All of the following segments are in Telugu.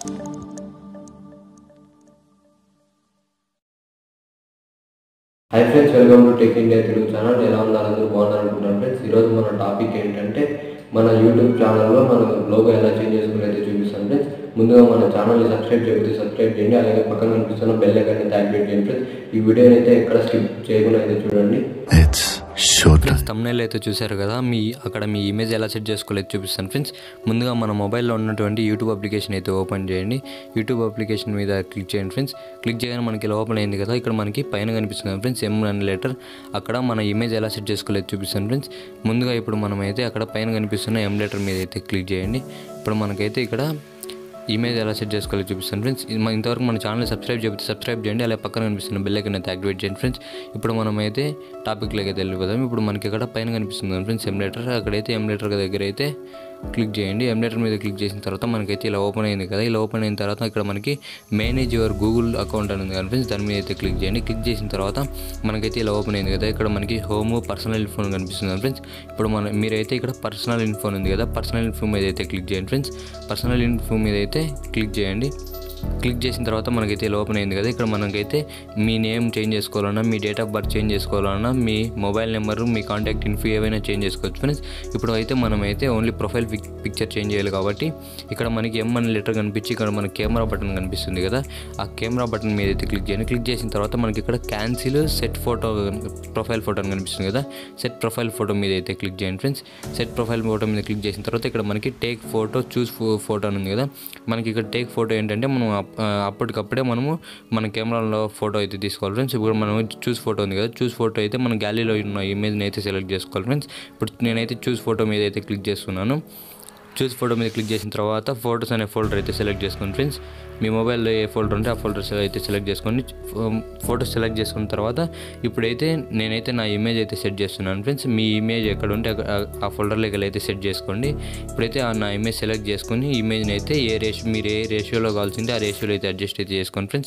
High friends welcome to tech India Telugu channel ఎలా ఉన్నారు అందరూ బాగున్నారు అనుకుంటున్నాను ఫ్రెండ్స్ ఈరోజు మన టాపిక్ ఏంటంటే మన యూట్యూబ్ ఛానల్లో మన లోగో ఎలా చేంజ్ చేసుకుని అయితే చూపిస్తాను ఫ్రెండ్స్ ముందుగా మన ఛానల్ని సబ్స్క్రైబ్ చేయకపోతే సబ్స్క్రైబ్ చేయండి అలాగే పక్కన కనిపిస్తున్న బెల్ ఐకాన్ అయితే యాక్టివేట్ చేయండి ఫ్రెండ్స్ ఈ వీడియోని అయితే ఎక్కడ స్కిప్ చేయకుండా అయితే చూడండి It's showtime. ఫ్రెండ్స్ తమ్నేల్ అయితే చూశారు కదా మీ అక్కడ మీ ఇమేజ్ ఎలా సెట్ చేసుకోలేదు చూపిస్తాను ఫ్రెండ్స్ ముందుగా మన మొబైల్లో ఉన్నటువంటి యూట్యూబ్ అప్లికేషన్ అయితే ఓపెన్ చేయండి యూట్యూబ్ అప్లికేషన్ మీద క్లిక్ చేయండి ఫ్రెండ్స్ క్లిక్ చేయగానే మనకి ఇలా ఓపెన్ అయింది కదా ఇక్కడ మనకి పైన కనిపిస్తుంది కదా ఫ్రెండ్స్ ఎం అనే లెటర్ అక్కడ మన ఇమేజ్ ఎలా సెట్ చేసుకోలేదు చూపిస్తాను ఫ్రెండ్స్ ముందుగా ఇప్పుడు మనం అయితే అక్కడ పైన కనిపిస్తున్న ఎం లెటర్ మీద అయితే క్లిక్ చేయండి ఇప్పుడు మనకైతే ఇక్కడ ఇమేజ్ ఎలా సెట్ చేసుకోవాలో చూపిస్తాను ఫ్రెండ్స్ ఇది మన ఇంతవరకు మన ఛానల్ సబ్స్క్రైబ్ చేయకపోతే సబ్స్క్రైబ్ చేయండి అలాగే పక్కన కనిపిస్తున్న బెల్ ఐకన్ అయితే యాక్టివేట్ చేయండి ఫ్రెండ్స్ ఇప్పుడు మనం అయితే టాపిక్లోకి అయితే వెళ్ళిపోదాం ఇప్పుడు మనకి ఇక్కడ పైన కనిపిస్తుంది ఫ్రెండ్స్ ఎంలేటర్ అక్కడైతే ఎంలేటర్ దగ్గర అయితే క్లిక్ చేయండి ఎంలేటర్ మీద క్లిక్ చేసిన తర్వాత మనకైతే ఇలా ఓపెన్ అయింది కదా ఇలా ఓపెన్ అయిన తర్వాత ఇక్కడ మనకి మేనేజ్ యువర్ గూగుల్ అకౌంట్ అని ఉంది కదా ఫ్రెండ్స్ దాని మీద అయితే క్లిక్ చేయండి క్లిక్ చేసిన తర్వాత మనకైతే ఇలా ఓపెన్ అయింది కదా ఇక్కడ మనకి హోమ్ పర్సనల్ ఇన్ఫోన్ కనిపిస్తుంది ఫ్రెండ్స్ ఇప్పుడు మన మీరైతే ఇక్కడ పర్సనల్ ఇన్ఫోన్ ఉంది కదా పర్సనల్ ఇన్ఫో మీద అయితే క్లిక్ చేయండి ఫ్రెండ్స్ పర్సనల్ ఇన్ఫో మీద అయితే క్లిక్ చేయండి క్లిక్ చేసిన తర్వాత మనకైతే ఇలా ఓపెన్ అయింది కదా ఇక్కడ మనకైతే మీ నేమ్ చేంజ్ చేసుకోవాలన్నా మీ డేట్ ఆఫ్ బర్త్ చేంజ్ చేసుకోవాలన్నా మీ మొబైల్ నెంబర్ మీ కాంటాక్ట్ ఇన్ఫో ఏవైనా చేంజ్ చేసుకోవచ్చు ఫ్రెండ్స్ ఇప్పుడు అయితే మనం అయితే only profile pic picture change చేయాలి కాబట్టి ఇక్కడ మనకి ఎం అనే లెటర్ కనిపించి ఇక్కడ మన కెమెరా బటన్ కనిపిస్తుంది కదా ఆ కెమెరా బటన్ మీద అయితే క్లిక్ చేయండి క్లిక్ చేసిన తర్వాత మనకి ఇక్కడ cancel set photo profile photo అని కనిపిస్తుంది కదా సెట్ ప్రొఫైల్ ఫోటో మీద అయితే క్లిక్ చేయండి ఫ్రెండ్స్ సెట్ ప్రొఫైల్ ఫోటో మీద క్లిక్ చేసిన తర్వాత ఇక్కడ మనకి టేక్ ఫోటో చూస్ ఫోటో అని ఉంది కదా మనకి ఇక్కడ టేక్ ఫోటో ఏంటంటే మనం అప్- ఆ, అప్పటికప్పుడే మనము మన కెమెరాలో ఫోటో అయితే తీసుకోవాలి ఫ్రెండ్స్ ఇప్పుడు మనం చూస్ ఫోటో ఉంది కదా చూస్ ఫోటో అయితే మన గ్యాలరీలో ఉన్న ఇమేజ్ని అయితే సెలెక్ట్ చేసుకోవాలి ఫ్రెండ్స్ ఇప్పుడు నేనైతే చూస్ ఫోటో మీద అయితే క్లిక్ చేస్తున్నాను చూస్ ఫోటో మీద క్లిక్ చేసిన తర్వాత ఫోటోస్ అనే ఫోల్డర్ అయితే సెలెక్ట్ చేసుకోండి ఫ్రెండ్స్ మీ మొబైల్లో ఏ ఫోల్డర్ ఉంటే ఆ ఫోల్డర్స్ అయితే సెలెక్ట్ చేసుకోండి ఫోటోస్ సెలెక్ట్ చేసుకున్న తర్వాత ఇప్పుడైతే నేనైతే నా ఇమేజ్ అయితే సెట్ చేస్తున్నాను ఫ్రెండ్స్ మీ ఇమేజ్ ఎక్కడ ఉంటే అక్కడ- ఆ- ఆ ఫోల్డర్లోకి అయితే సెట్ చేసుకోండి ఇప్పుడైతే ఆ నా ఇమేజ్ సెలెక్ట్ చేసుకొని ఇమేజ్ని అయితే ఏ రేషియో మీరు ఏ రేషియోలో కావాల్సింటే ఆ రేషియోలో అయితే అడ్జస్ట్ అయితే చేసుకోండి ఫ్రెండ్స్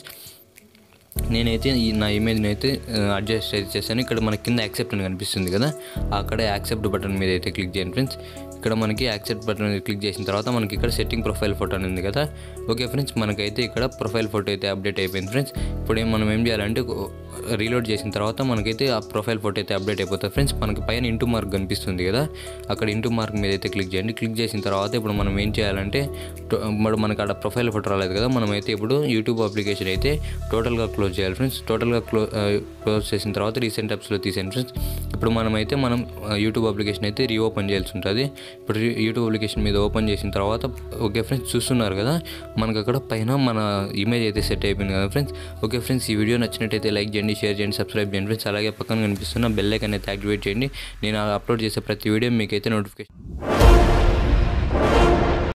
నేనైతే ఈ నా ఇమేజ్ని అయితే అడ్జస్ట్ అయితే చేశాను ఇక్కడ మన కింద యాక్సెప్ట్ అని కనిపిస్తుంది కదా అక్కడ యాక్సెప్ట్ బటన్ మీద అయితే క్లిక్ చేయండి ఫ్రెండ్స్ ఇక్కడ మనకి యాక్సెప్ట్ బటన్ మీద క్లిక్ చేసిన తర్వాత మనకి ఇక్కడ సెట్టింగ్ ప్రొఫైల్ ఫోటో అని ఉంది కదా ఓకే ఫ్రెండ్స్ మనకైతే ఇక్కడ ప్రొఫైల్ ఫోటో అయితే అప్డేట్ అయిపోయింది ఫ్రెండ్స్ ఇప్పుడు ఏం మనం ఏం చేయాలంటే రీలోడ్ చేసిన తర్వాత మనకైతే ఆ ప్రొఫైల్ ఫోటో అయితే అప్డేట్ అయిపోతుంది ఫ్రెండ్స్ మనకి పైన ఇంటూ మార్క్ కనిపిస్తుంది కదా అక్కడ ఇంటూ మార్క్ మీద అయితే క్లిక్ చేయండి క్లిక్ చేసిన తర్వాత ఇప్పుడు మనం ఏం చేయాలంటే టో- ఇప్పుడు మనకి అక్కడ ప్రొఫైల్ ఫోటో రాలేదు కదా మనం అయితే ఇప్పుడు యూట్యూబ్ అప్లికేషన్ అయితే టోటల్గా క్లోజ్ చేయాలి ఫ్రెండ్స్ టోటల్గా క్లో క్లోజ్ చేసిన తర్వాత రీసెంట్ యాప్స్లో తీసేయండి ఫ్రెండ్స్ ఇప్పుడు మనమైతే మనం ఆ, యూట్యూబ్ అప్లికేషన్ అయితే రీఓపెన్ చేయాల్సి ఉంటుంది ఇప్పుడు రీ- యూట్యూబ్ అప్లికేషన్ మీద ఓపెన్ చేసిన తర్వాత ఓకే ఫ్రెండ్స్ చూస్తున్నారు కదా మనకు అక్కడ పైన మన ఇమేజ్ అయితే సెట్ అయిపోయింది కదా ఫ్రెండ్స్ ఓకే ఫ్రెండ్స్ ఈ వీడియో నచ్చినట్టయితే లైక్ చేయండి షేర్ చేయండి సబ్స్క్రైబ్ చేయండి ఫ్రెండ్స్ అలాగే పక్కన కనిపిస్తున్న బెల్ ఐకాన్ అయితే యాక్టివేట్ చేయండి నేను అప్లోడ్ చేసే ప్రతి వీడియో మీకైతే నోటిఫికేషన్